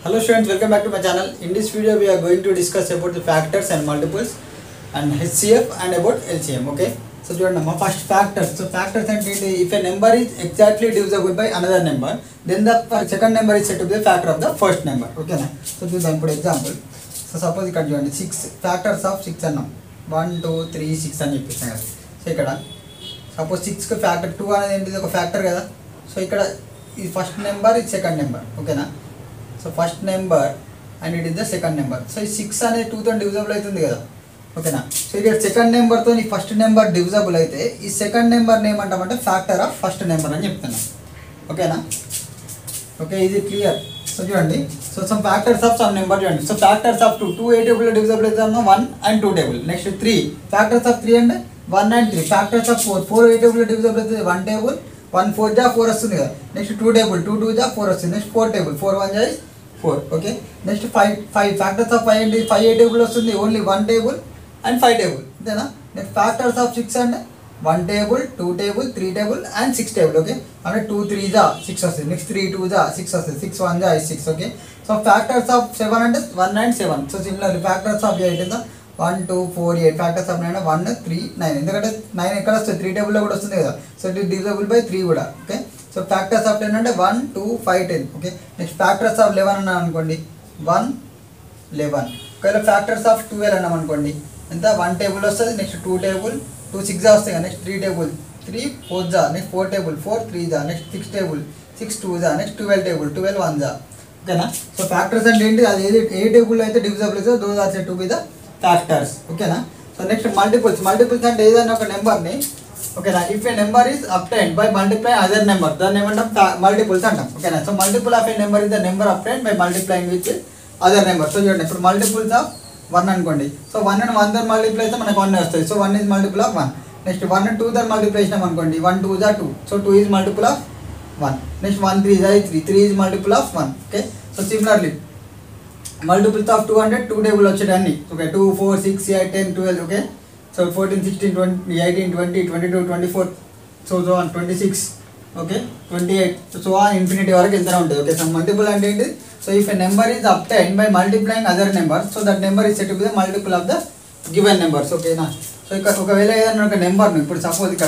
Hello students, welcome back to my channel. In this video, we are going to discuss about the factors and multiples and HCF and about LCM. Okay. So చూడండి అమ్మా first factors so factors అంటే ఏంటి if a number is exactly divisible by another number then the second number is set to be factor of the first number ఓకేనా so చూద్దాం ఇప్పుడు example so suppose ఇక్కడ చూడండి six factors of six అన్నాం one two three six అని చెప్పేసాం కదా so ఇక్కడ సపోజ్ సిక్స్కి ఫ్యాక్టర్ టూ అనేది ఏంటిది ఒక ఫ్యాక్టర్ కదా సో ఇక్కడ ఈ ఫస్ట్ నెంబర్ ఇది సెకండ్ నెంబర్ ఓకేనా so first number and it is the second number so ఈ సిక్స్ అనేది టూతో డివిజబుల్ అవుతుంది కదా ఓకేనా సో ఇక్కడ సెకండ్ నెంబర్తో ఈ ఫస్ట్ నెంబర్ డివిజబుల్ అయితే ఈ సెకండ్ నెంబర్ని ఏమంటామంటే ఫ్యాక్టర్ ఆఫ్ ఫస్ట్ నెంబర్ అని చెప్తున్నాం ఓకేనా ఓకే ఇది క్లియర్ సో చూడండి so some factors of some number చూడండి so factors of two two ఏ టేబుల్ డివిజబుల్ అయితే one and two table next three factors of three అంటే one and three factors of four four ఏ table divisible అయితే one table one four జా four వస్తుంది కదా next two table two two జా four వస్తుంది next four table four one జా four okay next five five factors of five ఏంటి five ఏ టేబుల్ వస్తుంది only one table and five table అంతేనా నెక్స్ట్ ఫ్యాక్టర్స్ ఆఫ్ సిక్స్ అంటే one table two table three table and six table okay అంటే two three జా six వస్తుంది next three two జా six వస్తుంది సిక్స్ వన్ జా six okay so factors of seven అంటే one and seven so similar factors of eight ఎంత one two four eight factors of nine one three nine ఎందుకంటే nine ఎక్కడ వస్తుంది three టేబుల్లో కూడా వస్తుంది కదా so it divisible by three కూడా okay so factors of ten అంటే one two five ten okay next factors of eleven అన్నాం అనుకోండి వన్ లెవెన్ ఒకవేళ ఫ్యాక్టర్స్ ఆఫ్ ట్వెల్వ్ అన్నాం అనుకోండి ఎంత వన్ టేబుల్ వస్తుంది next two table two six జా వస్తాయి next three table three four జా next four table four three జా next six table six two జా next twelve table twelve one జా ఓకేనా సో ఫ్యాక్టర్స్ అంటే ఏంటి అది ఏది ఏ టేబుల్ అయితే డివిజబుల్ అయితే those are said to be the factors ఓకేనా సో నెక్స్ట్ మల్టిపుల్స్ మల్టిపుల్స్ అంటే ఏదైనా ఒక నెంబర్ని ఓకేనా if a number is obtain by multiply other number దాన్ని ఏమంటాం మల్టిపుల్స్ అంటాం ఓకేనా so multiple of a number is the number obtain by multiplying with other number so చూడండి ఇప్పుడు మల్టిపుల్స్ ఆఫ్ వన్ అనుకోండి సో వన్ అండ్ వన్ దాని multiply అయితే మనకు వన్ వస్తుంది so one is multiple of one next one and two దాని multiply చేసినాం అనుకోండి వన్ టూ జా two so two is multiple of one next one three జా three three is multiple of one okay so similarly multiples of two hundred two table వచ్చాయి అన్ని okay two four six eight ten twelve okay so fourteen sixteen twenty eighteen twenty twenty two twenty four so so one twenty six okay twenty eight so ఆ infinity వరకు వెళ్తూనే ఉంటుంది okay so multiple అంటే ఏంటి so if a number is obtain by multiplying other number so that number is set to be the multiple of the given numbers ఓకేనా so ఇక్కడ ఒకవేళ ఏదైనా ఒక నెంబర్ను ఇప్పుడు సపోజ్ ఇక్కడ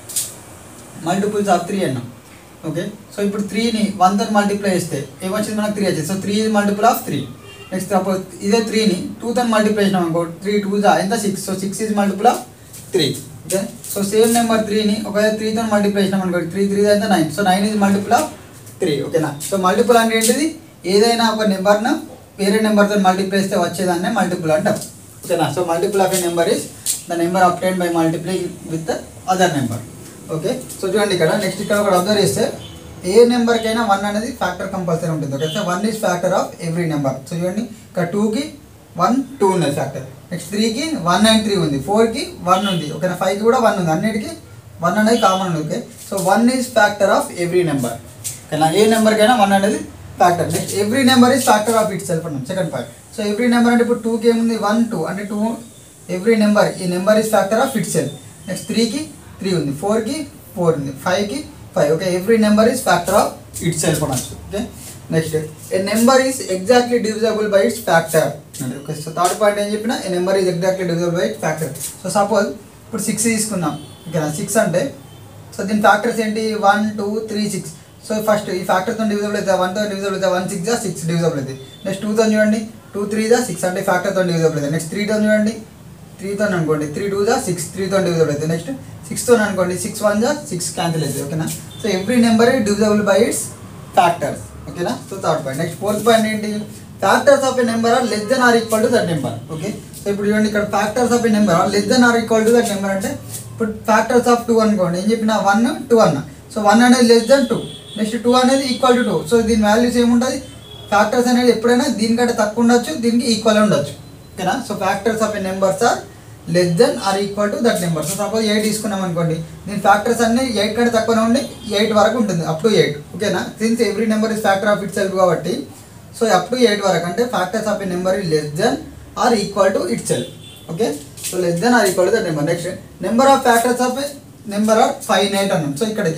మల్టిపుల్స్ ఆఫ్ త్రీ అన్నాం ఓకే సో ఇప్పుడు త్రీని వన్తో మల్టిప్లై చేస్తే ఏమొచ్చింది మనకు త్రీ వచ్చింది so three is multiple of three next suppose ఇదే త్రీని టూతో మల్టిప్లై చేసినాం అనుకో త్రీ టూ జా ఎంత six so six is multiple of three okay so same number త్రీని ఒకవేళ త్రీతో మల్టిప్లై చేసినాం అనుకో త్రీ త్రీ అయితే nine so nine is multiple of three ఓకేనా సో మల్టిపుల్ అంటే ఏంటిది ఏదైనా ఒక నెంబర్ను వేరే నెంబర్తో మల్టిప్లై చేస్తే వచ్చేదాన్నే మల్టిపుల్ అంటాం ఓకేనా so multiple of a number is the number obtain by multiply with other number okay so చూడండి ఇక్కడ నెక్స్ట్ ఇక్కడ ఒకటి అబ్జర్వ్ చేస్తే ఏ నెంబర్కైనా వన్ అనేది ఫ్యాక్టర్ కంపల్సరీ ఉంటుంది okay so one is factor of every number so చూడండి ఇక్కడ టూకి వన్ టూ ఉన్నది ఫ్యాక్టర్ నెక్స్ట్ త్రీకి వన్ అండ్ త్రీ ఉంది ఫోర్కి వన్ ఉంది ఓకేనా ఫైవ్కి కూడా వన్ ఉంది అన్నిటికీ వన్ అనేది కామన్ ఉంది okay so one is factor of every number ఓకేనా ఏ నెంబర్కైనా వన్ అనేది factor next every number is factor of itself అన్నాం second part so every number అంటే ఇప్పుడు టూకి ఏముంది వన్ టూ అంటే టూ ఎవ్రీ నెంబర్ ఈ number is factor of itself next త్రీకి త్రీ ఉంది ఫోర్కి ఫోర్ ఉంది ఫైవ్కి five okay every number is factor of itself అనొచ్చు okay next A number is exactly divisible by its factor okay so third point ఏం చెప్పిన a number is exactly divisible by its factor so suppose ఇప్పుడు six తీసుకుందాం ఓకేనా six అంటే so దీని factors ఏంటి one two three six so first ఈ ఫ్యాక్టర్తో డివిజబుల్ అయితే వన్తో డివిజబుల్ అయితే వన్ సిక్స్ జా సిక్స్ డివిజబుల్ అయితే నెక్స్ట్ టూతో చూడండి టూ త్రీ జా సిక్స్ అంటే ఫ్యాక్టర్తో డివిజబుల్ అయితే నెక్స్ట్ త్రీతో చూడండి త్రీతో అనుకోండి త్రీ టూ జా సిక్స్ త్రీతో డివిజబుల్ అయితే నెక్స్ట్ సిక్స్తో అనుకోండి సిక్స్ వన్ జా సిక్స్ క్యాన్సిల్ అవుతుంది ఓకేనా so every number divisible by its factors ఓకేనా so third point next fourth point ఏంటి factors of a number are less than or equal to that number okay so ఇప్పుడు చూడండి ఇక్కడ factors of a number are less than or equal to that number అంటే ఇప్పుడు factors of two అనుకోండి ఏం చెప్పిన one two అన్న so one అనేది less than two next two అనేది ఈక్వల్ టు టూ సో దీని వాల్యూస్ ఏముంటుంది ఫ్యాక్టర్స్ అనేది ఎప్పుడైనా దీనికంటే తక్కువ ఉండొచ్చు దీనికి ఈక్వల్ ఉండొచ్చు ఓకేనా so factors of a numbers are less than or equal to that number so suppose eight తీసుకున్నాం అనుకోండి దీని ఫ్యాక్టర్స్ అన్ని ఎయిట్ కంటే తక్కువనే ఉండి ఎయిట్ వరకు ఉంటుంది అప్ టు ఎయిట్ ఓకేనా since every number is factor of itself కాబట్టి సో అప్ టు ఎయిట్ వరకు అంటే factors of a number is less than or equal to itself okay so less than or equal to that number next number of factors of number of finite అన్నాం so ఇక్కడికి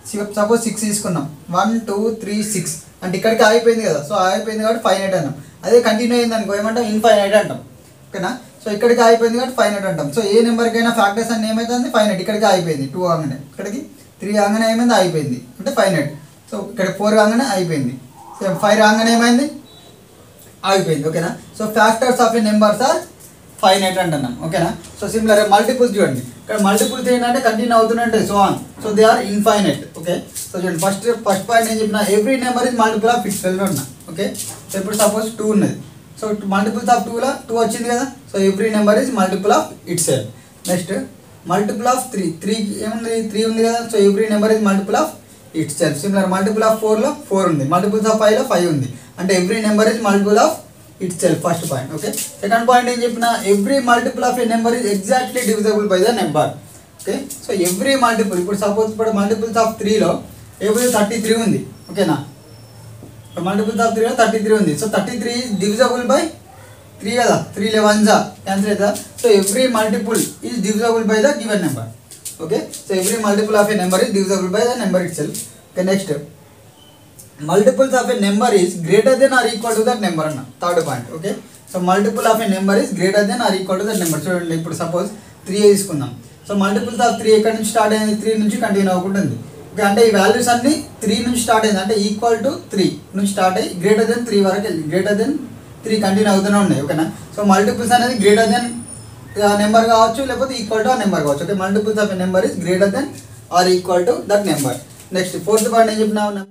suppose six తీసుకున్నాం one two three six అంటే ఇక్కడికి ఆగిపోయింది కదా so ఆగిపోయింది కాబట్టి finite అన్నాం అదే కంటిన్యూ అయింది అనుకో ఏమంటాం ఇన్ఫైనైట్ అంటాం ఓకేనా సో ఇక్కడికి ఆగిపోయింది కాబట్టి ఫైనైట్ అంటాం సో ఏ నెంబర్కైనా ఫ్యాక్టర్స్ అన్ని ఏమైతుంది ఫైనైట్ ఇక్కడికి ఆగిపోయింది టూ కాగానే ఇక్కడికి త్రీ కాగానే ఏమైంది అయిపోయింది అంటే ఫైనైట్ సో ఇక్కడ ఫోర్ కాగానే అయిపోయింది సో ఫైవ్ రాగానే ఏమైంది ఆగిపోయింది ఓకేనా so factors of a numbers are finite అంటున్నాం ఓకేనా సో సిమిలర్ మల్టిపుల్స్ చూడండి ఇక్కడ మల్టిపుల్స్ ఏంటంటే కంటిన్యూ అవుతున్నట్టే so on so they are infinite okay so చూడండి ఫస్ట్ ఫస్ట్ పాయింట్ ఏం చెప్పిన every number is multiple of its twelve ఉన్నా ఓకే సో ఇప్పుడు సపోజ్ టూ ఉన్నది సో మల్టిపుల్స్ ఆఫ్ టూలో టూ వచ్చింది కదా so every number is multiple of itself next multiple of three three ఏముంది three ఉంది కదా so every number is multiple of itself similar multiple of ఫోర్లో four ఉంది multiples of ఫైవ్లో five ఉంది అంటే every number is multiple of itself first point okay second point ఏం చెప్పిన every multiple of a number is exactly divisible by the number okay so every multiple ఇప్పుడు suppose ఇప్పుడు multiples of త్రీలో every thirty three ఉంది ఓకేనా multiples of త్రీలో thirty three ఉంది so thirty three divisible by three కదా three eleven జా cancel అవుతుందా so every multiple is divisible by the given number okay so every multiple of a number is divisible by the number itself okay next multiples of a number is greater than or equal to that number అన్న third point okay so multiple of a number is greater than or equal to that number చూడండి ఇప్పుడు suppose three తీసుకుందాం so multiples of three ఎక్కడి నుంచి start అయింది three నుంచి continue అవ్వకుంటుంది okay అంటే ఈ వాల్యూస్ అన్ని త్రీ నుంచి స్టార్ట్ అయింది అంటే ఈక్వల్ టు త్రీ నుంచి స్టార్ట్ అయ్యి గ్రేటర్ దెన్ త్రీ వరకు వెళ్ళి గ్రేటర్ దెన్ త్రీ కంటిన్యూ అవుతూనే ఉన్నాయి ఓకేనా సో మల్టిపుల్స్ అనేది గ్రేటర్ దెన్ నెంబర్ కావచ్చు లేకపోతే ఈక్వల్ టు ఆ నెంబర్ కావచ్చు okay multiples of a number is greater than or equal to that number next fourth point ఏం చెప్పినావు number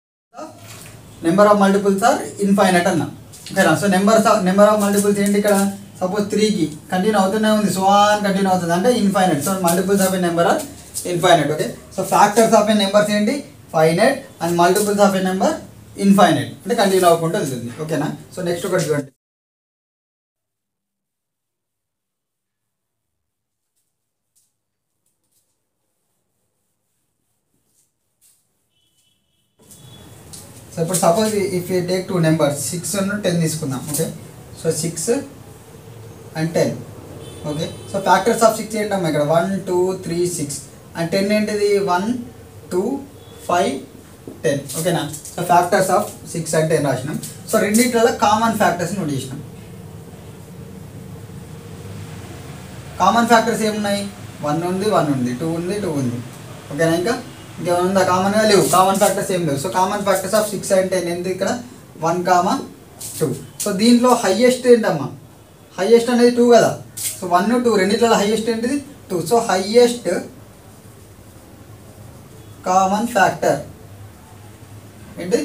number of multiples are infinite అన్న ఓకేనా so number number of multiples ఏంటి ఇక్కడ సపోజ్ త్రీకి continue అవుతూనే ఉంది సో ఆన్ కంటిన్యూ అవుతుంది అంటే infinite so multiples of a number are infinite okay so factors of a numbers ఏంటి finite and multiples of a number infinite అంటే continue అవ్వకుండా వెళ్తుంది ఓకేనా సో నెక్స్ట్ ఒకటి చూడండి సో ఇప్పుడు suppose if you take two numbers six ten తీసుకుందాం okay so six and ten okay so factors of six ఏంటమ్మా ఇక్కడ one two three six and ten ఏంటిది వన్ టూ ఫైవ్ టెన్ ఓకేనా so factors of six and ten రాసినాం so రెండింటిలో common factors note చేసినాం common factors ఏమున్నాయి one ఉంది one ఉంది టూ ఉంది టూ ఉంది ఓకేనా ఇంకా ఇంకేమైనా ఉందా కామన్గా లేవు కామన్ ఫ్యాక్టర్స్ ఏం లేవు so common factors of six and ten ఎంత ఇక్కడ వన్ కామా టూ సో దీంట్లో హయ్యెస్ట్ ఏంటమ్మా హయ్యెస్ట్ అనేది టూ కదా సో వన్ టూ రెండిట్లలో హయ్యెస్ట్ ఏంటిది two so highest common factor ఏంటి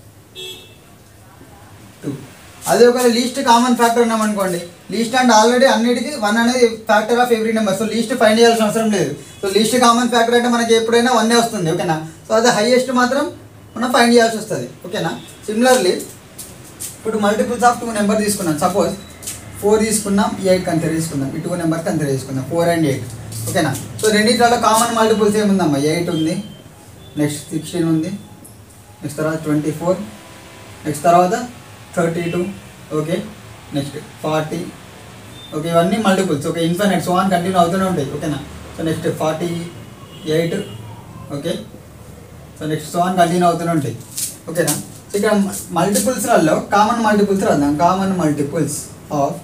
టూ అదే ఒకవేళ లీస్ట్ కామన్ ఫ్యాక్టర్ ఉన్నాం అనుకోండి లీస్ట్ అంటే ఆల్రెడీ అన్నిటికీ వన్ అనేది factor of every number so least find చేయాల్సిన అవసరం లేదు సో లీస్ట్ కామన్ ఫ్యాక్టర్ అంటే మనకి ఎప్పుడైనా వన్నే వస్తుంది ఓకేనా సో అదే హైయెస్ట్ మాత్రం మనం ఫైండ్ చేయాల్సి వస్తుంది ఓకేనా సిమిలర్లీ ఇప్పుడు మల్టిపుల్స్ ఆఫ్ టూ నెంబర్ తీసుకున్నాం సపోజ్ ఫోర్ తీసుకున్నాం ఎయిట్ కన్సిడర్ తీసుకుందాం ఈ టూ నెంబర్ కన్సిడర్ చేసుకుందాం ఫోర్ అండ్ ఎయిట్ ఓకేనా సో రెండింటిలో కామన్ మల్టిపుల్స్ ఏముందమ్మా ఎయిట్ ఉంది నెక్స్ట్ సిక్స్టీన్ ఉంది నెక్స్ట్ తర్వాత ట్వంటీ ఫోర్ నెక్స్ట్ తర్వాత thirty two okay next forty okay ఇవన్నీ multiples okay infinite so on continue అవుతూనే ఉంటాయి ఓకేనా so next forty eight okay so next so on continue అవుతూనే ఉంటాయి ఓకేనా సో ఇక్కడ మల్టిపుల్స్లలో కామన్ మల్టిపుల్స్ రాద్దాం common multiples of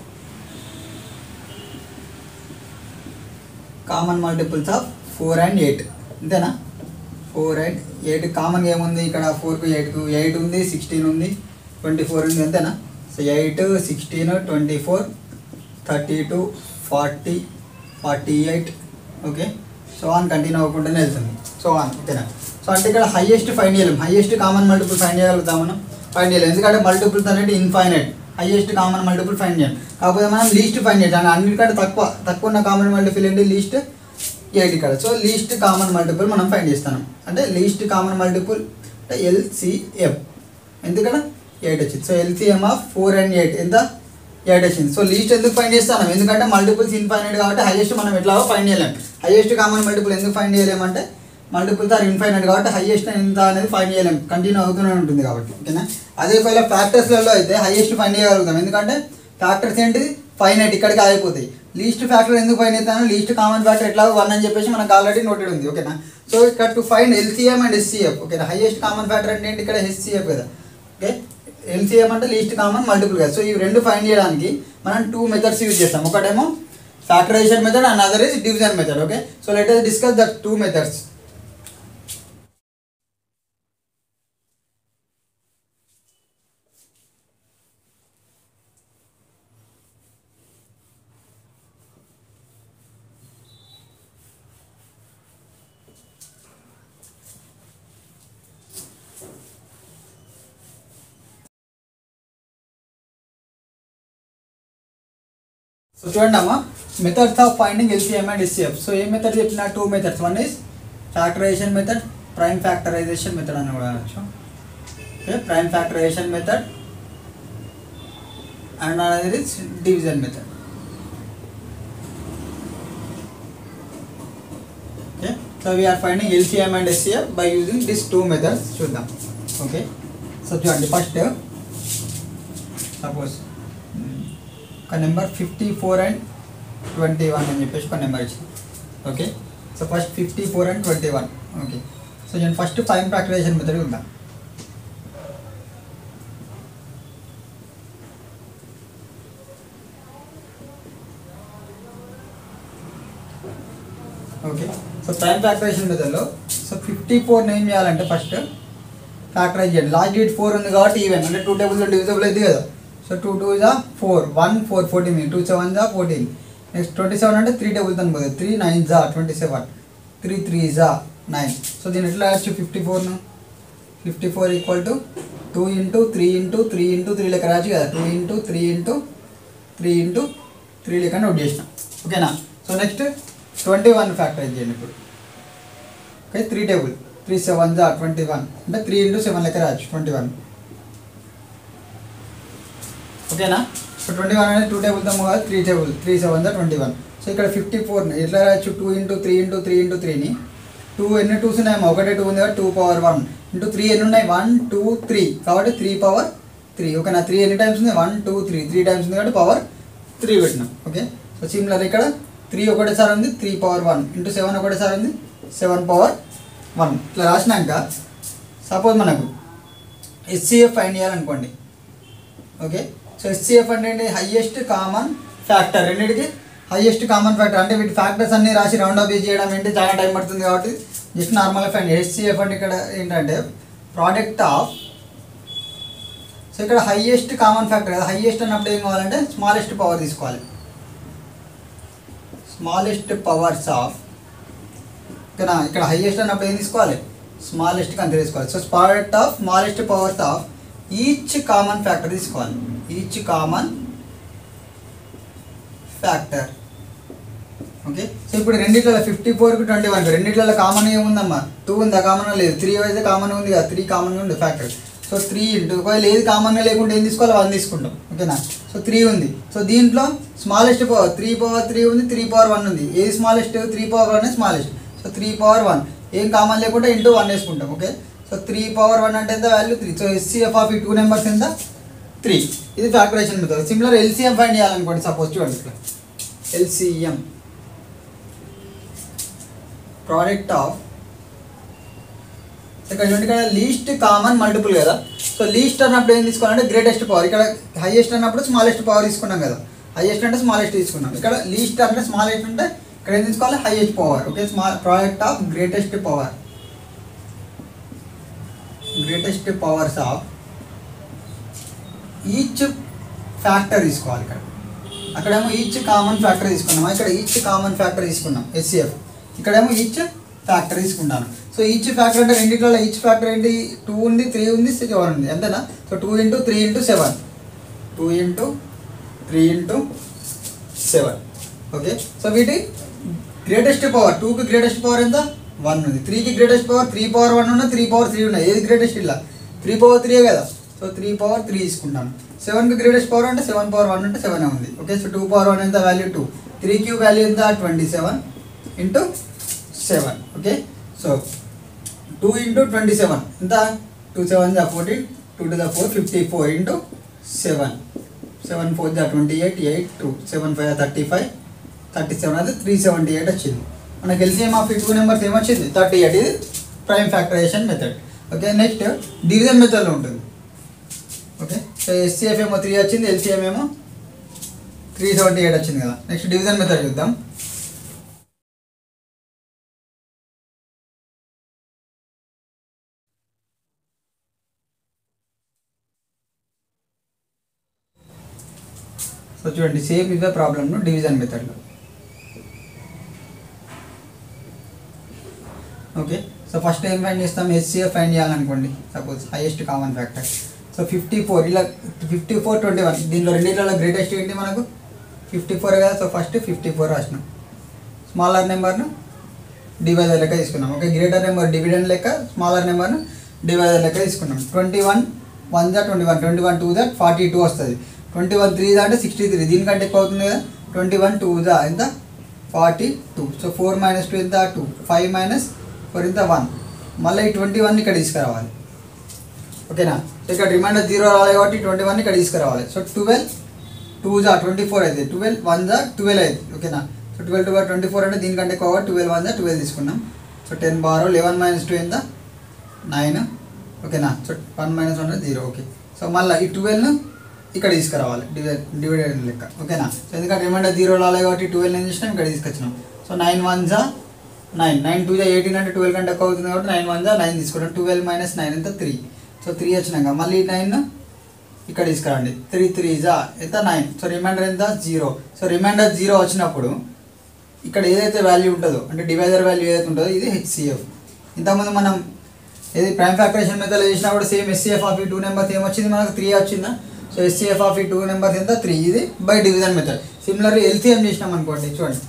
common multiples of four and eight అంతేనా ఫోర్ అండ్ ఎయిట్ కామన్గా ఏముంది ఇక్కడ ఫోర్కు ఎయిట్కు ఎయిట్ ఉంది సిక్స్టీన్ ఉంది ట్వంటీ ఫోర్ ఉంది అంతేనా so eight sixteen twenty four thirty two forty forty eight okay so on continue అవ్వకుండానే వెళ్తుంది సో ఆన్ ఓకేనా సో అంటే ఇక్కడ హైయెస్ట్ ఫైండ్ చేయలేం హైయెస్ట్ కామన్ మల్టిపుల్ ఫైండ్ చేయగలుగుతాం మనం ఫైండ్ చేయలేం ఎందుకంటే మల్టిపుల్స్ అనేది infinite highest common multiple find చేయాలి కాకపోతే మనం లీస్ట్ ఫైండ్ చేయాలి అంటే అన్నిటికంటే తక్కువ తక్కువ ఉన్న కామన్ మల్టిపుల్ ఏంటి లీస్ట్ ఎయిట్ ఇక్కడ సో లీస్ట్ కామన్ మల్టిపుల్ మనం ఫైండ్ చేస్తాం అంటే లీస్ట్ కామన్ మల్టిపుల్ అంటే ఎల్సిఎం ఎందుకంటే ఎయిట్ వచ్చింది so LCM of four and eight ఎంత ఎయిట్ వచ్చింది సో లీస్ట్ ఎందుకు ఫైండ్ చేస్తాను ఎందుకంటే మల్టిపుల్స్ ఇన్ఫైనైట్ కాబట్టి హైయెస్ట్ మనం ఎట్లాగో ఫైండ్ చేయలేం హైయెస్ట్ కామన్ మల్టిపుల్ ఎందుకు ఫైండ్ చేయలేమంటే మల్టిపుల్స్ ఆర్ ఇన్ఫైనైట్ కాబట్టి హైయెస్ట్ ఎంత అనేది ఫైండ్ చేయలేం కంటిన్యూ అవుతూనే ఉంటుంది కాబట్టి ఓకేనా అదే ఒకవేళ ఫ్యాక్టర్స్లలో అయితే హైయెస్ట్ ఫైండ్ చేయగలుగుతాం ఎందుకంటే ఫ్యాక్టర్స్ ఏంటి ఫైనైట్ ఇక్కడికి ఆగిపోతాయి లీస్ట్ ఫ్యాక్టర్ ఎందుకు ఫైన్ అవుతాను లీస్ట్ కామన్ ఫ్యాక్టర్ ఎట్లా వన్ అని చెప్పేసి మనకు ఆల్రెడీ నోటెడ్ ఉంది ఓకేనా సో ఇక్కడ to find LCM and HCF ఓకేనా హైయెస్ట్ కామన్ ఫ్యాక్టర్ అంటే ఏంటి ఇక్కడ హెచ్సిఎఫ్ కదా ఓకే ఎల్సీఎం అంటే లీస్ట్ కామన్ మల్టిపుల్ కదా సో ఈ రెండు ఫైండ్ చేయడానికి మనం టూ మెథడ్స్ యూజ్ చేస్తాం ఒకటేమో factorization method and other is division method okay so let us discuss the two methods so చూడండి అమ్మా methods of finding LCM and HCF so ఏ మెథడ్ చెప్పిన two methods one is factorization method prime factorization method అని కూడా అనొచ్చు okay prime factorization method and అనేది is division method okay so we are finding LCM and HCF by using this two methods చూద్దాం okay so చూడండి first suppose ఒక number fifty four and twenty one అని చెప్పేసి ఒక నెంబర్ ఇచ్చింది okay so first fifty four and twenty one okay so నేను first five factorization method ఉందా okay so prime factorization మెథడ్లో సో ఫిఫ్టీ ఫోర్ని ఏం చేయాలంటే ఫస్ట్ ఫ్యాక్టరైజ్ చేయండి లాస్ట్ డేట్ ఫోర్ ఉంది కాబట్టి ఈవెన్ అంటే టూ టేబుల్స్ డివిజబుల్ అయితే కదా సో టూ టూ జా four one four fourteen two seven జా ఫోర్టీన్ నెక్స్ట్ ట్వంటీ సెవెన్ అంటే త్రీ టేబుల్స్ అనుకోదు త్రీ నైన్ జా ట్వంటీ సెవెన్ త్రీ త్రీ జా నైన్ సో దీని ఎట్లా రాయొచ్చు ఫిఫ్టీ ఫోర్ను fifty four equal to two into three into three into three లెక్క రాయొచ్చు కదా two into three into three into three లెక్క నోట్ చేసినాం ఓకేనా so next twenty one factorize చేయండి ఇప్పుడు okay three table three seven జా ట్వంటీ వన్ అంటే త్రీ ఇంటూ సెవెన్ లెక్క రాయొచ్చు ట్వంటీ వన్ ఓకేనా సో ట్వంటీ వన్ అనేది టూ టేబుల్ తమ్ము కాదు త్రీ టేబుల్ త్రీ సెవెన్ జా ట్వంటీ వన్ సో ఇక్కడ ఫిఫ్టీ ఫోర్ని ఎట్లా రాయొచ్చు two into three into three into త్రీని టూ ఎన్ని టూస్ ఉన్నాయేమో ఒకటే టూ ఉంది కాబట్టి two power one into three ఎన్ని ఉన్నాయి వన్ టూ త్రీ కాబట్టి త్రీ పవర్ త్రీ ఓకేనా త్రీ ఎన్ని టైమ్స్ ఉంది one two three three times ఉంది కాబట్టి పవర్ త్రీ పెట్టినాం ఓకే సో సిమిలర్ ఇక్కడ త్రీ ఒకటేసారి ఉంది three power one into seven ఒకటేసారి ఉంది సెవెన్ పవర్ వన్ ఇట్లా రాసినాక సపోజ్ మనకు ఎస్సీఎఫ్ ఫైండ్ చేయాలనుకోండి ఓకే సో ఎస్సీఎఫ్ అంటే ఏంటి హయ్యెస్ట్ కామన్ ఫ్యాక్టర్ రెండింటికి హయ్యెస్ట్ కామన్ ఫ్యాక్టర్ అంటే వీటి ఫ్యాక్టర్స్ అన్ని రాసి రౌండ్ ఆఫ్ చేయడం ఏంటి చాలా టైం పడుతుంది కాబట్టి జస్ట్ నార్మల్గా ఫైండ్ హెచ్సిఎఫ్ అంటే ఇక్కడ ఏంటంటే ప్రోడక్ట్ ఆఫ్ సో ఇక్కడ హయ్యెస్ట్ కామన్ ఫ్యాక్టర్ కదా హయ్యెస్ట్ అన్నప్పుడు ఏం కావాలంటే స్మాలెస్ట్ పవర్ తీసుకోవాలి స్మాలెస్ట్ పవర్స్ ఆఫ్ ఓకేనా ఇక్కడ హయ్యెస్ట్ అన్నప్పుడు ఏం తీసుకోవాలి స్మాలెస్ట్ అంత తీసుకోవాలి so product of smallest powers of each common factor తీసుకోవాలి each common factor okay so ఇప్పుడు రెండిట్లలో ఫిఫ్టీ ఫోర్కి ట్వంటీ వన్ రెండిట్లలో కామన్ ఏముందమ్మా టూ ఉందా కామన్ లేదు త్రీ అయితే కామన్ ఉంది కదా త్రీ కామన్ ఉంది ఫ్యాక్టర్ సో త్రీ ఇంటూ ఒకవేళ ఏది కామన్గా లేకుంటే ఏం తీసుకోవాలి వన్ తీసుకుంటాం ఓకేనా సో త్రీ ఉంది సో దీంట్లో smallest power three power three ఉంది త్రీ పవర్ వన్ ఉంది ఏది smallest three power one smallest so three power one ఏం కామన్ లేకుంటే ఇంటూ వన్ వేసుకుంటాం okay so three power one అంటే ఎంత value three so SCF of ఈ టూ నెంబర్స్ ఎంత త్రీ ఇది factorization method similar LCM find చేయాలనుకోండి సపోజ్ చూడండి ఇక్కడ ఎల్సీఎం ప్రోడక్ట్ ఆఫ్ ఇక్కడ చూడండి ఇక్కడ లీస్ట్ కామన్ మల్టిపుల్ కదా సో లీస్ట్ అన్నప్పుడు ఏం తీసుకోవాలంటే గ్రేటెస్ట్ పవర్ ఇక్కడ హైయెస్ట్ అన్నప్పుడు స్మాలెస్ట్ పవర్ తీసుకున్నాం కదా హైయెస్ట్ అంటే స్మాలెస్ట్ తీసుకున్నాం ఇక్కడ లీస్ట్ అంటే స్మాలెస్ట్ అంటే ఇక్కడ ఏం తీసుకోవాలి highest power okay small product of greatest power greatest powers of each factor తీసుకోవాలి ఇక్కడ అక్కడేమో ఈచ్ కామన్ ఫ్యాక్టర్ తీసుకున్నాం ఇక్కడ ఈచ్ కామన్ ఫ్యాక్టర్ తీసుకున్నాం ఎస్సీఎఫ్ ఇక్కడేమో ఈచ్ ఫ్యాక్టర్ తీసుకుంటాను సో ఈచ్ ఫ్యాక్టర్ అంటే రెండిట్లలో ఈచ్ ఫ్యాక్టర్ ఏంటి టూ ఉంది త్రీ ఉంది సెవెన్ ఉంది అంతేనా so two into three into seven two into three into seven okay so వీటి గ్రేటెస్ట్ పవర్ టూకి గ్రేటెస్ట్ పవర్ ఎంత వన్ ఉంది త్రీకి greatest power three power one ఉన్న త్రీ పవర్ త్రీ ఉన్నాయి ఏది గ్రేటెస్ట్ ఇలా త్రీ పవర్ త్రీ కదా సో త్రీ పవర్ త్రీ తీసుకుంటాను సెవెన్కి గ్రేటెస్ట్ పవర్ అంటే సెవెన్ పవర్ వన్ అంటే సెవెన్ ఉంది okay so two power one ఎంత value two three cube value ఎంత twenty seven into seven okay so two into twenty seven ఎంత two seven జా fourteen two to the four fifty four into seven seven four జా twenty eight eight two seven five thirty five thirty seven అయితే three seventy eight వచ్చింది మనకి LCM of ఈ two numbers ఏమొచ్చింది thirty eight ఇది prime factorization method okay next division మెథడ్లో ఉంటుంది okay so HCF ఏమో త్రీ వచ్చింది ఎల్సిఎం ఏమో త్రీ సెవెంటీ ఎయిట్ వచ్చింది కదా నెక్స్ట్ డివిజన్ మెథడ్ చూద్దాం సో చూడండి సేమ్ ఇదే ప్రాబ్లమ్ను డివిజన్ మెథడ్లో ఓకే సో ఫస్ట్ ఏం ఫైండ్ చేస్తాం హెచ్సిఎఫ్ ఫైండ్ చేయాలనుకోండి suppose highest common factor so fifty four ఇలా ఫిఫ్టీ ఫోర్ ట్వంటీ వన్ దీనిలో రెండింటిలో గ్రేటెస్ట్ ఏంటి మనకు ఫిఫ్టీ ఫోర్ కదా సో ఫస్ట్ ఫిఫ్టీ ఫోర్ రాసినాం స్మాలర్ నెంబర్ను డివైజర్ లెక్క తీసుకున్నాం ఓకే గ్రేటర్ నెంబర్ డివిడెండ్ లెక్క స్మాలర్ నెంబర్ను డివైజర్ లెక్క తీసుకున్నాం ట్వంటీ వన్ వన్ దా twenty one twenty one two దా ఫార్టీ టూ వస్తుంది ట్వంటీ వన్ త్రీ దా అంటే సిక్స్టీ త్రీ దీనికంటే ఎక్కువ అవుతుంది కదా ట్వంటీ వన్ టూ దా ఎంత forty two so four minus two ఎంత టూ ఫైవ్ మైనస్ ఫోర్ ఇంత వన్ మళ్ళీ ఈ ట్వంటీ వన్ ఇక్కడ తీసుకురావాలి ఓకేనా సో ఇక్కడ రిమైండర్ జీరో రావాలి కాబట్టి ట్వంటీ వన్ ఇక్కడ తీసుకురావాలి సో ట్వెల్వ్ టూ జా ట్వంటీ ఫోర్ అయితే ట్వెల్వ్ వన్ జా ట్వెల్వ్ అయితే ఓకేనా so twelve two twenty four అంటే దీనికంటే ఎక్కువ ట్వెల్వ్ వన్ జా ట్వెల్వ్ తీసుకున్నాం so ten borrow eleven minus two ఎంత నైన్ ఓకేనా so one minus one zero okay so మళ్ళీ ఈ ట్వెల్వ్ను ఇక్కడ తీసుకురావాలి డివైడ్ డివైడెడ్ లెక్క ఓకేనా సో ఎందుకంటే రిమైండర్ జీరో రాలేదు కాబట్టి ట్వెల్వ్ ఏం చేసినాం ఇక్కడ తీసుకొచ్చినాం సో నైన్ వన్ జా నైన్ నైన్ టూ జా ఎయిటీన్ అంటే ట్వెల్వ్ కంటే ఎక్కువ అవుతుంది కాబట్టి నైన్ వన్ జా నైన్ తీసుకుంటాం ట్వెల్వ్ మైనస్ నైన్ ఎంత త్రీ సో త్రీ వచ్చినాక మళ్ళీ నైన్ ఇక్కడ తీసుకురండి త్రీ త్రీ జా ఎంత నైన్ సో రిమైండర్ ఎంత జీరో సో రిమైండర్ జీరో వచ్చినప్పుడు ఇక్కడ ఏదైతే వాల్యూ ఉంటుందో అంటే డివైజర్ వాల్యూ ఏదైతే ఉంటుందో ఇది హెచ్సిఎఫ్ ఇంతకుముందు మనం ఏది ప్రైమ్ ఫ్యాక్టరేషన్ మెథడ్ చేసినప్పుడు సేమ్ ఎస్సీఎఫ్ ఆఫ్ ఈ టూ నెంబర్స్ ఏమొచ్చింది మనకు త్రీ వచ్చిందా సో ఎస్సీఎఫ్ ఆఫ్ ఈ టూ నెంబర్స్ ఎంత త్రీ ఇది by division method similarly LCM చేసినాం అనుకోండి చూడండి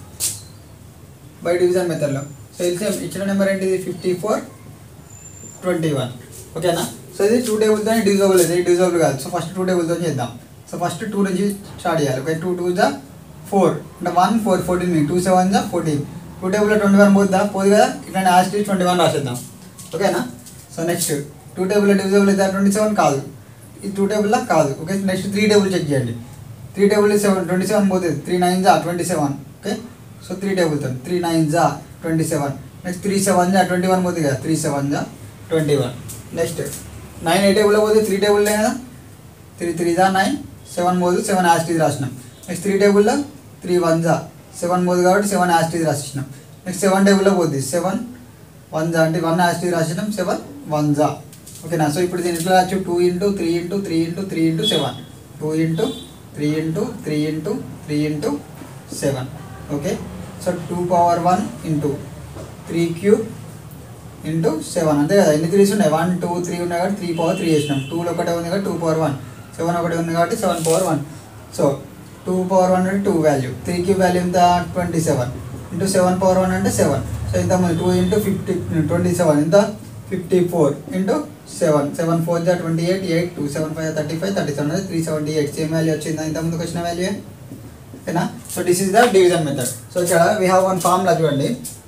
బై డివిజన్ మెథడ్లో సో ఎల్సీఎం ఇచ్చిన నెంబర్ ఏంటిది ఫిఫ్టీ ఫోర్ ట్వంటీ వన్ ఓకేనా సో ఇది టూ టేబుల్తో డివిజబుల్ ఇది డివిజబుల్ కాదు సో ఫస్ట్ టూ టేబుల్తో చేద్దాం సో ఫస్ట్ టూ నుంచి స్టార్ట్ చేయాలి ఓకే టూ టూ జా ఫోర్ అంటే one four fourteen two seven జా ఫోర్టీన్ టూ టేబుల్లో ట్వంటీ వన్ పోద్దా పోదు కదా ఇట్లా లాస్ట్ ట్వంటీ వన్ రాసేద్దాం ఓకేనా సో నెక్స్ట్ టూ టేబుల్లో డివిజబుల్ అయితే ట్వంటీ సెవెన్ కాదు ఈ టూ టేబుల్లో కాదు okay next three table check చేయండి three table seven twenty seven పోతుంది త్రీ నైన్ జా twenty seven okay so three టేబుల్తో త్రీ నైన్ జా twenty seven next three seven జా ట్వంటీ వన్ పోతుంది కదా త్రీ సెవెన్ జా ట్వంటీ వన్ నెక్స్ట్ నైన్ ఏ టేబుల్లో పోతే త్రీ టేబుల్లే కదా త్రీ త్రీ జా నైన్ సెవెన్ పోదు సెవెన్ యాస్టీజ్ రాసినాం నెక్స్ట్ త్రీ టేబుల్లో త్రీ వన్ జా సెవెన్ పోదు కాబట్టి సెవెన్ యాస్టీజ్ రాసినాం నెక్స్ట్ సెవెన్ టేబుల్లో పోద్ది సెవెన్ వన్ జా అంటే వన్ యాస్టీజ్ రాసినాం సెవెన్ వన్ జా ఓకేనా సో ఇప్పుడు దీని ఎట్లా రాచ్చు two into three into three into three into seven two into three into three into three into seven okay so two power one into three cube into seven అంతే కదా ఎన్ని threes ఉన్నాయి వన్ టూ త్రీ ఉన్నాయి కాబట్టి three power three వేసినాం టూలో ఒకటే ఉంది కాబట్టి టూ పవర్ వన్ సెవెన్ ఒకటి ఉంది కాబట్టి seven power one so two power one అంటే two value three cube value ఎంత twenty seven into seven power one అంటే సెవెన్ సో ఇంత ముందు two into fifty twenty seven ఎంత fifty four into seven seven four జా twenty eight eight two seven five thirty five thirty seven three seventy eight same value వచ్చిందా ఇంత ముందుకు వచ్చిన value ఓకేనా so this is the division method so ఇక్కడ we have one formula చూడండి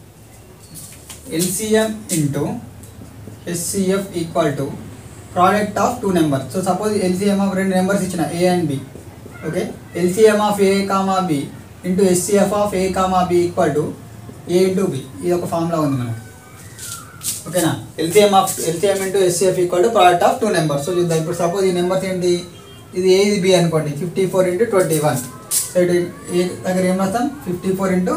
LCM into HCF equal to product of two numbers so suppose LCM of రెండు numbers ఇచ్చిన A and B okay LCM of A comma B into HCF of A comma B equal to A into B ఇది ఒక formula ఉంది మనకు ఓకేనా LCM of LCM into HCF equal to product of two numbers so చూద్దాం ఇప్పుడు suppose ఈ numbers ఏంటి ఇది ఏ ఇది బి అనుకోండి fifty four into twenty one so ఇటు ఏ దగ్గర ఏం రాస్తాం fifty four into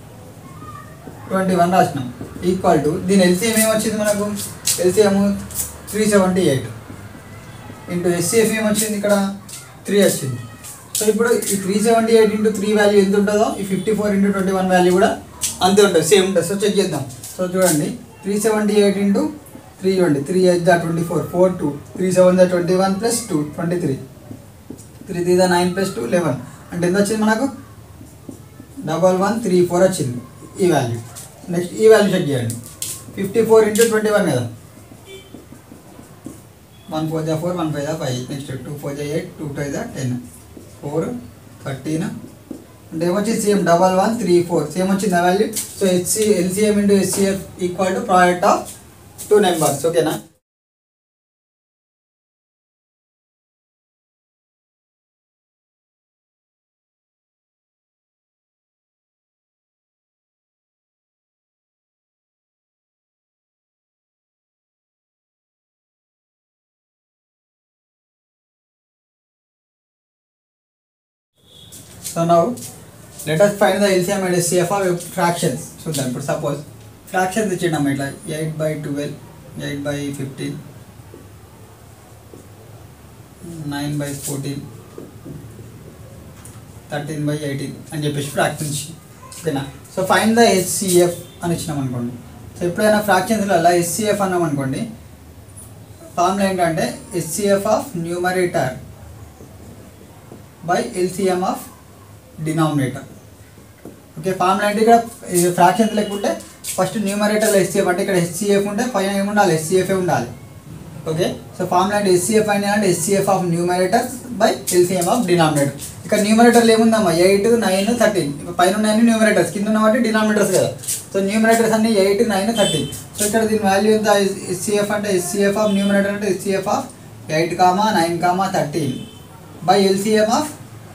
twenty one రాసినాం ఈక్వల్ టు దీని ఎల్సిఎం ఏమొచ్చింది మనకు LCM three seventy eight into HCF ఏమొచ్చింది ఇక్కడ త్రీ వచ్చింది సో ఇప్పుడు ఈ three seventy eight into three value ఎంత ఉంటుందో ఈ fifty four into twenty one value కూడా అంతే ఉంటుంది సేమ్ ఉంటుంది సో చెక్ చేద్దాం సో చూడండి three seventy eight into three ఇవ్వండి త్రీ ఎయిట్ దా twenty four four two three seven దా twenty one plus two twenty three three three దా నైన్ ప్లస్ టూ లెవెన్ అంటే ఎంత వచ్చింది మనకు డబల్ వన్ త్రీ ఫోర్ వచ్చింది ఈ వాల్యూ నెక్స్ట్ ఈ వాల్యూ చెక్ చేయండి fifty four into twenty one కదా వన్ ఫోర్ జా ఫోర్ వన్ ఫైవ్ జా ఫైవ్ నెక్స్ట్ టూ ఫోర్ జా ఎయిట్ టూ ఫైవ్ జా టెన్ ఫోర్ థర్టీన్ అంటే ఏమొచ్చింది same double one three four same వచ్చింది ఆ value so HC LCM into HCF equal to product of two numbers ఓకేనా so now let us find the LCM and HCF of fractions చూద్దాం ఇప్పుడు suppose fractions ఇచ్చిండమ్మ ఇట్లా eight by twelve eight by fifteen nine by fourteen thirteen by eighteen అని చెప్పేసి fractions ఓకేనా so fine the HCF అని ఇచ్చినాం అనుకోండి సో ఎప్పుడైనా ఫ్రాక్షన్స్లలో హెచ్సిఎఫ్ అన్నాం అనుకోండి ఫార్ములా ఏంటంటే HCF of numerator by LCM of denominator okay formula అంటే ఇక్కడ ఇది ఫ్రాక్షన్స్ లేకుంటే ఫస్ట్ న్యూమరేటర్లో హెచ్సిఎఫ్ అంటే ఇక్కడ హెచ్సిఎఫ్ ఉంటే పైన ఏముండాలి హెచ్సిఎఫ్ ఉండాలి ఓకే సో ఫార్ములా అంటే ఎస్సీఎఫ్ అయినా అంటే HCF of numerator by LCM of denominator ఇక్కడ న్యూమరేటర్లు ఏముందమ్మా ఎయిట్ నైన్ థర్టీన్ పైన ఉన్నాయని న్యూమరేటర్స్ కింద ఉన్నవాటి డినామినేటర్స్ కదా సో న్యూమరేటర్స్ అన్ని ఎయిట్ నైన్ థర్టీన్ సో ఇక్కడ దీని వాల్యూ ఎంత ఎస్సీఎఫ్ అంటే ఎస్సీఎఫ్ ఆఫ్ న్యూమరేటర్ అంటే HCF of eight comma nine comma thirteen by LCM of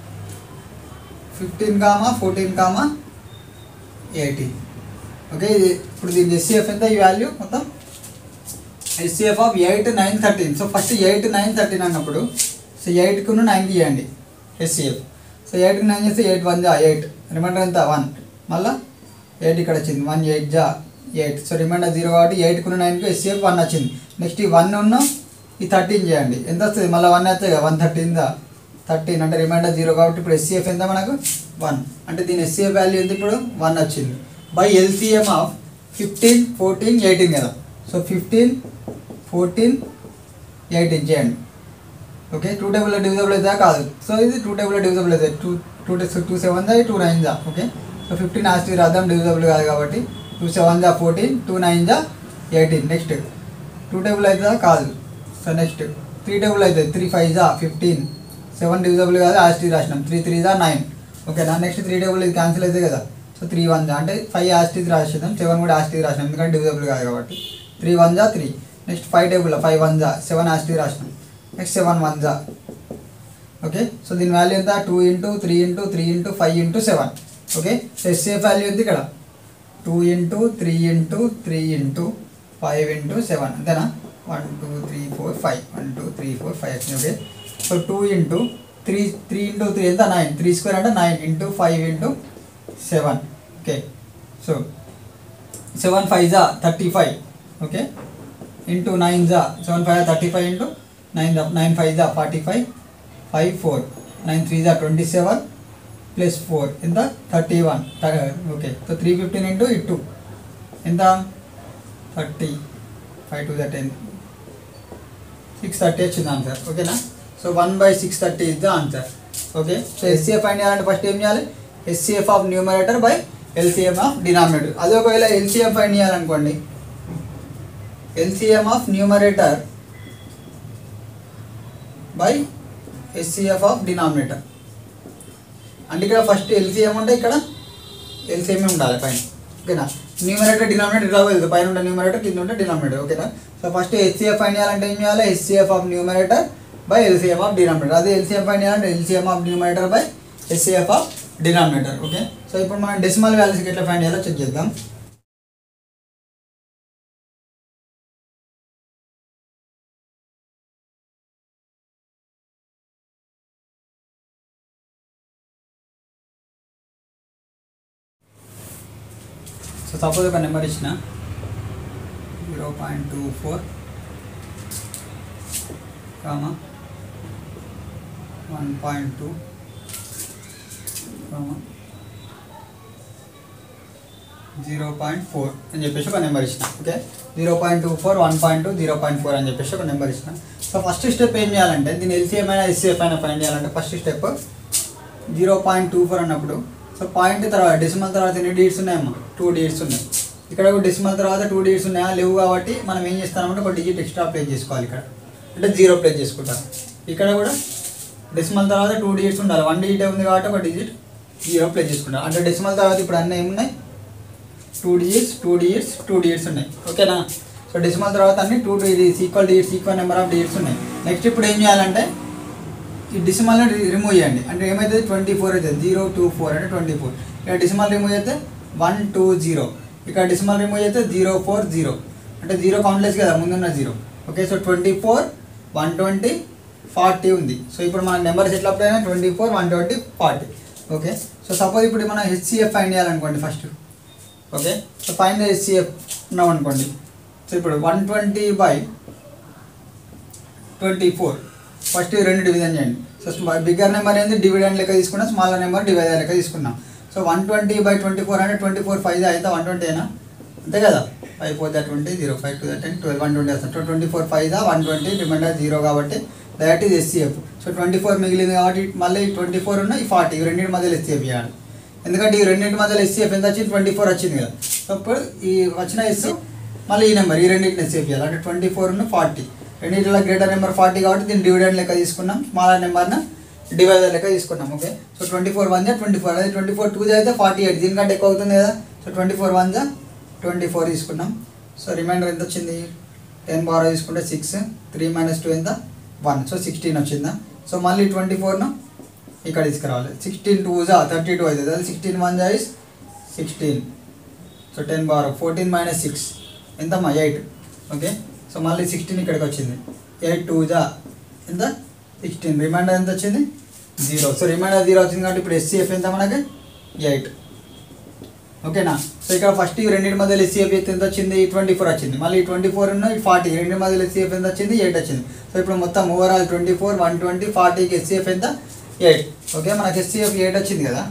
fifteen comma fourteen comma eighteen okay ఇది ఇప్పుడు దీని ఎస్సీఎఫ్ ఎంత ఈ వాల్యూ మొత్తం HCF of eight nine thirteen so first eight nine thirteen అన్నప్పుడు so ఎయిట్కును నైన్కి ఇవ్వండి ఎస్సీఎఫ్ సో ఎయిట్కి నైన్ చేస్తే ఎయిట్ వన్ జా ఎయిట్ రిమైండర్ ఎంత వన్ మళ్ళా ఎయిట్ ఇక్కడ వచ్చింది వన్ ఎయిట్ జా ఎయిట్ సో రిమైండర్ జీరో కాబట్టి ఎయిట్కును నైన్కి ఎస్సీఎఫ్ వన్ వచ్చింది నెక్స్ట్ ఈ వన్ ఉన్న ఈ థర్టీన్ చేయండి ఎంత వస్తుంది మళ్ళీ వన్ వస్తుంది కదా వన్ థర్టీన్ దా థర్టీన్ అంటే రిమైండర్ జీరో కాబట్టి ఇప్పుడు ఎస్సీఎఫ్ ఎంత మనకు వన్ అంటే దీని ఎస్సీఎఫ్ వాల్యూ ఎంత ఇప్పుడు వన్ వచ్చింది by LCM of fifteen fourteen eighteen కదా సో ఫిఫ్టీన్ ఫోర్టీన్ ఎయిటీన్ చేయండి ఓకే టూ టేబుల్లో డివిజబుల్ అవుతుందా కాదు సో ఇది టూ టేబుల్లో డివిజబుల్ అవుతుంది టూ టూ టూ సెవెన్ దా టూ నైన్ జా ఓకే సో ఫిఫ్టీన్ ఆస్తి రాద్దాం డివిజబుల్ కాదు కాబట్టి టూ సెవెన్ జా ఫోర్టీన్ టూ నైన్ జా ఎయిటీన్ నెక్స్ట్ టూ టేబుల్ అవుతుందా కాదు సో నెక్స్ట్ త్రీ టేబుల్ అవుతుంది త్రీ ఫైవ్ జా ఫిఫ్టీన్ సెవెన్ డివిజబుల్ కాదు ఆస్తి రాసినాం త్రీ త్రీ జా నైన్ ఓకేనా నెక్స్ట్ త్రీ టేబుల్ ఇది క్యాన్సిల్ అవుతుంది కదా సో త్రీ వన్ జా అంటే ఫైవ్ ఆస్తి రాసేద్దాం సెవెన్ కూడా ఆస్తి రాసినాం ఎందుకంటే డివిజబుల్ కాదు కాబట్టి త్రీ వన్ జా three next five table five one జా సెవెన్ ఆస్తి రాసినాం నెక్స్ట్ సెవెన్ వన్ జా ఓకే సో దీని వాల్యూ ఎంత two into three into three into five into seven okay so HCF value ఎంత ఇక్కడ two into three into three into five into seven అంతేనా one two three four five one two three four five వచ్చింది okay so two into three three into three ఎంత nine three square అంటే nine into five into seven okay so seven five జా thirty five okay into nine జా seven five thirty five into nine nine five జా forty five five four nine three జా twenty seven plus four ఎంత thirty one okay so three fifteen into it two ఎంత thirty five two జా ten six thirty వచ్చింది answer ఓకేనా so one by six thirty is the answer okay so HCF find చేయాలంటే first ఏం చేయాలి HCF of numerator by LCM of denominator అదే ఒకవేళ LCM find చేయాలనుకోండి LCM of numerator by HCF of denominator అంటే ఇక్కడ ఫస్ట్ ఎల్సీఎం ఉంటే ఇక్కడ ఎల్సీఎం ఉండాలి పైన ఓకేనా న్యూమరేటర్ డినామినేటర్ ఇలా వెళ్తుంది పైన ఉంటే న్యూమరేటర్ కింద ఉంటే డినామినేటర్ ఓకేనా సో ఫస్ట్ హెచ్సిఎఫ్ ఫైండ్ చేయాలంటే ఏం చేయాలి HCF of numerator by LCM of denominator అదే ఎల్సీఎం ఫైండ్ చేయాలంటే LCM of numerator by HCF of denominator okay so ఇప్పుడు మనం డెసిమల్ వాల్యూస్కి ఎట్లా ఫైండ్ చేయాలో చెక్ చేద్దాం సో సపోజ్ ఒక నెంబర్ ఇచ్చిన zero point two four comma one point two comma zero point four అని చెప్పేసి ఒక నెంబర్ ఇచ్చిన okay zero point two four one point two zero point four అని చెప్పేసి ఒక నెంబర్ ఇచ్చిన సో ఫస్ట్ స్టెప్ ఏం చేయాలంటే దీన్ని ఎల్సీఎం అయినా ఎస్సీఎఫ్ అయినా ఫైండ్ చేయాలంటే first step zero point two four అన్నప్పుడు సో పాయింట్ తర్వాత డెసిమల్ తర్వాత ఎన్ని డీట్స్ ఉన్నాయమ్మా టూ డీట్స్ ఉన్నాయి ఇక్కడ ఒక డెసిమల్ తర్వాత టూ డీట్స్ ఉన్నాయా లేవు కాబట్టి మనం ఏం చేస్తామంటే ఒక డిజిట్ ఎక్స్ట్రా ప్లేస్ చేసుకోవాలి ఇక్కడ అంటే జీరో ప్లేస్ చేసుకుంటాం ఇక్కడ కూడా డెసిమల్ తర్వాత టూ డిజిట్స్ ఉండాలి వన్ డిజిట్ ఉంది కాబట్టి ఒక డిజిట్ జీరో ప్లేస్ చేసుకుంటాం అంటే డెసిమల్ తర్వాత ఇప్పుడు అన్నీ ఏమున్నాయి two digits two digits two digits ఉన్నాయి ఓకేనా సో డెసిమల్ తర్వాత అన్ని two digits equal digits equal number of digits ఉన్నాయి నెక్స్ట్ ఇప్పుడు ఏం చేయాలంటే ఈ డిసిమల్ని రిమూవ్ చేయండి అంటే ఏమవుతుంది ట్వంటీ ఫోర్ అవుతుంది జీరో టూ ఫోర్ అంటే ట్వంటీ ఫోర్ ఇక్కడ డిసిమల్ రిమూవ్ చేస్తే వన్ టూ జీరో ఇక్కడ డిసిమల్ రిమూవ్ చేస్తే జీరో ఫోర్ జీరో అంటే జీరో కౌంట్లెస్ కదా ముందున్న zero okay so twenty four one twenty forty ఉంది సో ఇప్పుడు మన నెంబర్స్ ఎట్లా అప్లై అయినా twenty four one twenty forty okay so suppose ఇప్పుడు మనం హెచ్సిఎఫ్ ఫైండ్ చేయాలనుకోండి first okay so find HCF ఉన్నాం అనుకోండి సో ఇప్పుడు one twenty by twenty four first ఈ రెండు డివిజన్ చేయండి సో బిగ్గర్ నెంబర్ ఏంది డివిడెండ్ లెక్క తీసుకున్నాం స్మాలర్ నెంబర్ డివైడర్ లెక్క తీసుకున్నాం so one twenty by twenty four అంటే ట్వంటీ ఫోర్ ఫైవ్ అయితే వన్ ట్వంటీ అయినా అంతే కదా ఫైవ్ ఫోర్ దా ట్వంటీ జీరో ఫైవ్ టూ దా టెన్ ట్వెల్వ్ వన్ ట్వంటీ వస్తుంది ట్వంటీ ఫోర్ ఫైవ్ దా వన్ ట్వంటీ రిమైండర్ జీరో కాబట్టి that is SCF so twenty four మిగిలింది కాబట్టి మళ్ళీ ట్వంటీ ఫోర్ ఉన్న ఈ ఫార్టీ ఈ రెండింటి మధ్యలో ఎస్సీఎఫ్ చేయాలి ఎందుకంటే ఈ రెండింటి మధ్యలో ఎస్సీఎఫ్ ఎంత వచ్చింది ట్వంటీ ఫోర్ వచ్చింది కదా సో ఇప్పుడు ఈ వచ్చిన ఎస్సీ మళ్ళీ ఈ నెంబర్ ఈ రెండింటిని ఎస్సీఎఫ్ చేయాలి అంటే ట్వంటీ ఫోర్ ఉన్న ఫార్టీ రెండింటిలో గ్రేటర్ నెంబర్ ఫార్టీ కాబట్టి దీన్ని డివిడెండ్ లెక్క తీసుకున్నాం స్మాలర్ నెంబర్న డివైడర్ లెక్క తీసుకున్నాం okay so twenty four one జా ట్వంటీ ఫోర్ అదే ట్వంటీ ఫోర్ టూ జా అయితే ఫార్టీ ఎయిట్ దీనికంటే ఎక్కువ అవుతుంది కదా సో ట్వంటీ ఫోర్ వన్ జా ట్వంటీ ఫోర్ తీసుకున్నాం సో రిమైండర్ ఎంత వచ్చింది టెన్ బార్ తీసుకుంటే సిక్స్ త్రీ మైనస్ టూ ఎంత వన్ సో సిక్స్టీన్ వచ్చిందా సో మళ్ళీ ట్వంటీ ఫోర్ను ఇక్కడ తీసుకురావాలి సిక్స్టీన్ టూ జా థర్టీ టూ అవుతుంది అదే సిక్స్టీన్ వన్ జా is sixteen so ten bar fourteen minus six ఎంతమ్మా ఎయిట్ ఓకే సో మళ్ళీ సిక్స్టీన్ ఇక్కడికి వచ్చింది ఎయిట్ టూ జా ఎంత సిక్స్టీన్ రిమైండర్ ఎంత వచ్చింది జీరో సో రిమైండర్ జీరో వచ్చింది కాబట్టి ఇప్పుడు ఎస్సీఎఫ్ ఎంత మనకి ఎయిట్ ఓకేనా సో ఇక్కడ ఫస్ట్ ఈ రెండింటి మధ్యలో ఎస్సీఎఫ్ ఎంత వచ్చింది ట్వంటీ ఫోర్ వచ్చింది మళ్ళీ ట్వంటీ ఫోర్ ఉన్న ఫార్టీ రెండింటి మధ్యలో ఎస్సీఎఫ్ ఎంత వచ్చింది ఎయిట్ వచ్చింది సో ఇప్పుడు మొత్తం overall twenty four one twenty ఫార్టీకి ఎస్సీఎఫ్ ఎంత ఎయిట్ ఓకే మనకి ఎస్సీఎఫ్ ఎయిట్ వచ్చింది కదా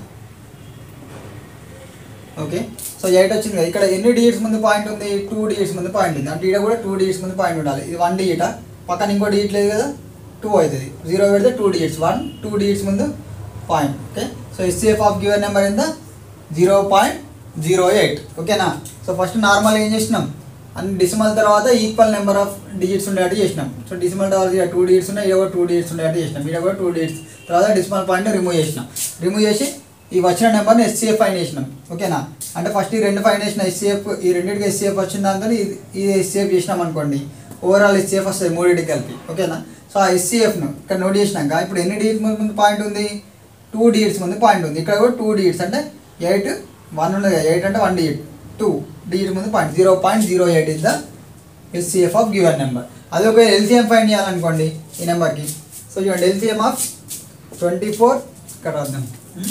ఓకే సో ఎయిట్ వచ్చింది కదా ఇక్కడ ఎన్ని డిజిట్స్ ముందు పాయింట్ ఉంది టూ డిజిట్స్ ముందు పాయింట్ ఉంది అంటే ఇక్కడ కూడా టూ డిజిట్స్ ముందు పాయింట్ ఉండాలి ఇది వన్ డిజిటా పక్కన ఇంకో డిజిట్ లేదు కదా టూ అవుతుంది జీరో పెడితే two digits one two digits ముందు point okay so SCF of given number ఎంత జీరో పాయింట్ జీరో ఎయిట్ ఓకేనా సో ఫస్ట్ నార్మల్ ఏం చేసినాం అన్ని డిసిమల్ తర్వాత ఈక్వల్ నెంబర్ ఆఫ్ డిజిట్స్ ఉండేటట్టు చేసినాం సో డిసిమల్ తర్వాత ఇక్కడ టూ డిజిట్స్ ఉన్నాయి ఇక్కడ కూడా టూ డిజిట్స్ ఉండేటట్టు చేసినాం ఇక్కడ కూడా టూ డిజిట్స్ తర్వాత డిసిమల్ పాయింట్ రిమూవ్ చేసినాం రిమూవ్ చేసి ఈ వచ్చిన నెంబర్ని ఎస్సీఎఫ్ ఫైన్ చేసినాం ఓకేనా అంటే ఫస్ట్ ఈ రెండు ఫైన్ చేసిన ఎస్సీఎఫ్ ఈ రెండింటికి ఎస్సీఎఫ్ వచ్చిన దాంతో ఇది ఇది ఎస్సీఎఫ్ చేసినాం అనుకోండి ఓవరాల్ ఎస్సీఎఫ్ వస్తుంది మూడింటికి కలిపి ఓకేనా సో ఆ ఎస్సీఎఫ్ను ఇక్కడ నోట్ చేసినాక ఇప్పుడు ఎన్ని డిజిట్స్ ముందు పాయింట్ ఉంది టూ డిజిట్స్ ముందు పాయింట్ ఉంది ఇక్కడ కూడా టూ డిజిట్స్ అంటే ఎయిట్ వన్ ఉన్నది ఎయిట్ అంటే వన్ డిజిట్ టూ డిజిట్ ముందు point zero point zero eight is the SCF of given number అది ఒక ఎల్సీఎం ఫైండ్ చేయాలనుకోండి ఈ నెంబర్కి సో చూడండి ఎల్సీఎం ఆఫ్ ట్వంటీ ఫోర్ ఇక్కడ రాద్దాం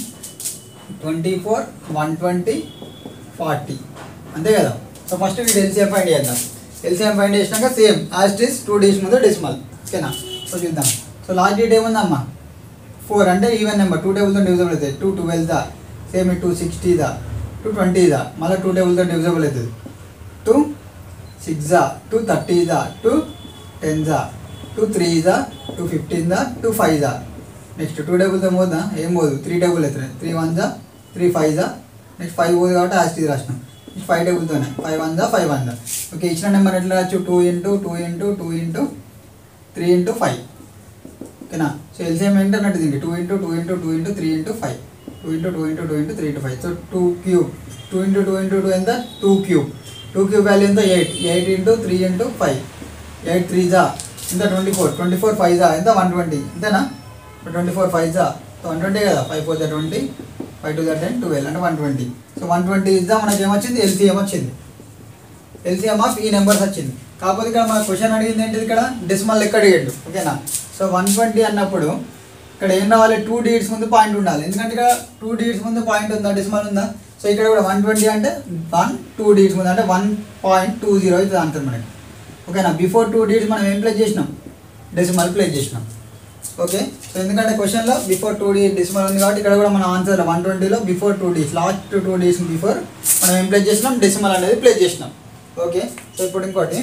twenty four one twenty forty అంతే కదా సో ఫస్ట్ వీడు ఎల్సీఎం ఫైండ్ చేద్దాం ఎల్సీఎం ఫైండ్ చేసినాక same as is two days ముందు డెసిమల్ ఓకేనా సో చూద్దాం సో లాస్ట్ డేట్ ఏముందమ్మా ఫోర్ అంటే ఈవెన్ నెంబర్ టూ టేబుల్తో డివిజబుల్ అవుతుంది టూ ట్వెల్వ్దా సేమ్ టూ సిక్స్టీదా టూ ట్వంటీదా మళ్ళీ టూ టేబుల్తో డివిజబుల్ అవుతుంది టూ సిక్స్దా టూ థర్టీదా టూ టెన్దా టూ త్రీదా టూ ఫిఫ్టీన్దా టూ ఫైవ్దా నెక్స్ట్ టూ టేబుల్తో పోదా ఏం పోదు త్రీ టేబుల్ అవుతుంది త్రీ వన్దా త్రీ ఫైవ్దా నెక్స్ట్ ఫైవ్ పోదు కాబట్టి యాస్ట్ ఇది రాసినాం నెక్స్ట్ ఫైవ్ టేబుల్తోనే ఫైవ్ వన్దా ఫైవ్ వన్దా ఓకే ఇచ్చిన నెంబర్ ఎట్లా రావచ్చు two into two into two into three into five ఓకేనా సో ఎల్సిఎం ఏంటన్నట్టు దీనికి two into two into two into three into five two into two into two into three into five so two cube two into two into two ఎంత two cube two cube value ఎంత eight eight into three into five eight three జా ఎంత twenty four twenty four five జా ఎంత one twenty అంతేనా twenty four five జా one twenty కదా five four జా ట్వంటీ ఫైవ్ టూ జా టెన్ ట్వెల్వ్ అంటే one twenty so one twenty ఇద్దా మనకి ఏమొచ్చింది ఎల్సీఎం వచ్చింది ఎల్సీఎం ఆఫ్ ఈ నెంబర్స్ వచ్చింది కాకపోతే ఇక్కడ మన క్వశ్చన్ అడిగింది ఏంటిది ఇక్కడ డెసిమల్ లెక్క అడిగాడు ఓకేనా సో వన్ ట్వంటీ అన్నప్పుడు ఇక్కడ ఏం రావాలి టూ డిజిట్స్ ముందు పాయింట్ ఉండాలి ఎందుకంటే ఇక్కడ టూ డిజిట్స్ ముందు పాయింట్ ఉందా డెసిమల్ ఉందా సో ఇక్కడ కూడా వన్ ట్వంటీ అంటే వన్ టూ డిజిట్స్ ముందు అంటే వన్ పాయింట్ టూ జీరో అవుతుంది అంటుంది మనకి ఓకేనా బిఫోర్ టూ డిజిట్స్ మనం ఏం ప్లేస్ చేసినాం డెసిమల్ ప్లేస్ చేసినాం ఓకే సో ఎందుకంటే క్వశ్చన్లో బిఫోర్ టూ డీ డెసిమల్ ఉంది కాబట్టి ఇక్కడ కూడా మన ఆన్సర్ వన్ ట్వంటీలో బిఫోర్ టూ డీస్ లాస్ట్ టూ డీస్ బిఫోర్ మనం ఏం ప్లేస్ చేసినాం డెసిమల్ అనేది ప్లేస్ చేసినాం ఓకే సో ఇప్పుడు ఇంకోటి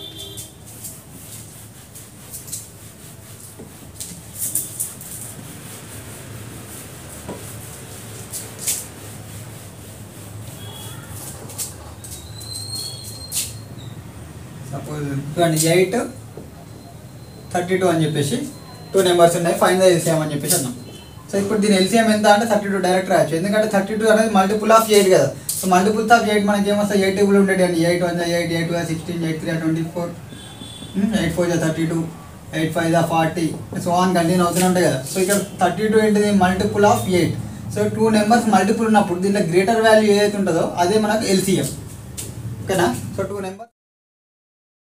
సపోజ్ చూడండి ఎయిట్ థర్టీ టూ అని చెప్పేసి టూ నెంబర్స్ ఉన్నాయి ఫైనల్ ఎల్సిఎం అని చెప్పేసి అన్నాం సో ఇప్పుడు దీని ఎల్సిఎం ఎంత అంటే థర్టీ టూ డైరెక్ట్ రాయొచ్చు ఎందుకంటే థర్టీ టూ అనేది మల్టిపుల్ ఆఫ్ ఎయిట్ కదా సో మల్టిపుల్ ఆఫ్ ఎయిట్ మనకి ఏమొస్తాయి ఎయిట్ టేబుల్ ఉండేది అండి eight one eight eight sixteen eight three twenty four eight four thirty two eight five forty so on continue అవుతూనే ఉంటాయి కదా సో ఇక్కడ థర్టీ టూ ఏంటిది multiple of eight so two numbers multiple ఉన్నప్పుడు దీంట్లో greater value ఏదైతే ఉంటుందో అదే మనకు ఎల్సిఎం ఓకేనా సో టూ నెంబర్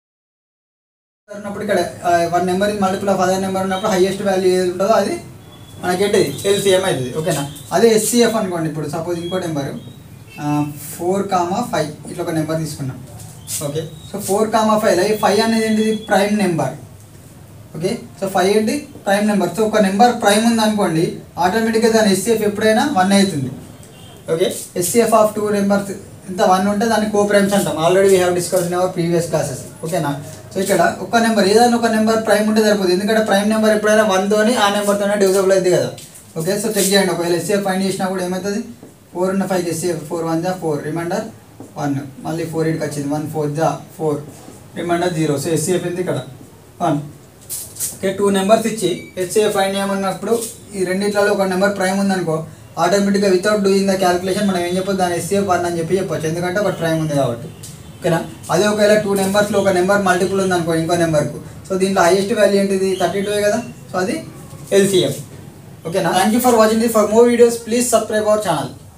ఉన్నప్పుడు ఇక్కడ one number multiple of other number ఉన్నప్పుడు హైయెస్ట్ వాల్యూ ఏది ఉంటుందో అది మనకేంటి ఎల్సిఎం అవుతుంది ఓకేనా అదే ఎస్సీఎఫ్ అనుకోండి ఇప్పుడు సపోజ్ ఇంకో నెంబర్ ఫోర్ కామా ఫైవ్ ఇట్లా ఒక నెంబర్ తీసుకున్నాం okay so four comma five ఈ ఫైవ్ అనేది ఏంటిది prime number okay so five ఏంటి ప్రైమ్ నెంబర్ సో ఒక నెంబర్ ప్రైమ్ ఉంది అనుకోండి ఆటోమేటిక్గా దాని ఎస్సీఎఫ్ ఎప్పుడైనా వన్ అవుతుంది okay SCF of two numbers ఇంత వన్ ఉంటే దాన్ని కో ప్రైమ్స్ అంటాం already we have discuss in our previous classes ఓకేనా సో ఇక్కడ ఒక నెంబర్ ఏదైనా ఒక నెంబర్ ప్రైమ్ ఉంటే సరిపోతుంది ఎందుకంటే ప్రైమ్ నెంబర్ ఎప్పుడైనా వన్తోని ఆ నెంబర్తోనే డివిజబుల్ అవుతుంది కదా ఓకే సో చెక్ చేయండి ఒకవేళ ఎస్సీఎఫ్ ఫైండ్ చేసినా కూడా ఏమవుతుంది ఫోర్ ఉన్న ఫైవ్ ఎస్సీఎఫ్ ఫోర్ వన్ జా ఫోర్ రిమైండర్ వన్ మళ్ళీ ఫోర్ ఇటుకి వచ్చింది వన్ ఫోర్ జా four remainder zero so SCF ఎంత ఇక్కడ వన్ ఓకే టూ నెంబర్స్ ఇచ్చి హెచ్ఏఎఫ్ ఫైండ్ చేయమన్నప్పుడు ఈ రెండిట్లలో ఒక నెంబర్ ప్రైమ్ ఉందనుకో ఆటోమేటిక్గా వితౌట్ డూయింగ్ ద క్యాలిక్యులేషన్ మనం ఏం చెప్పొచ్చు దాని ఎస్సీఎఫ్ వన్ అని చెప్పి చెప్పొచ్చు ఎందుకంటే ఒక ప్రైమ్ ఉంది కాబట్టి ఓకేనా అదే ఒకవేళ టూ నెంబర్స్లో ఒక నెంబర్ మల్టిపుల్ ఉంది అనుకో ఇంకో నెంబర్కు సో దీంట్లో హైయెస్ట్ వాల్యూ ఏంటిది థర్టీ టూ కదా సో అది ఎల్సీఎఫ్ ఓకేనా thank you for watching the for more videos please subscribe our channel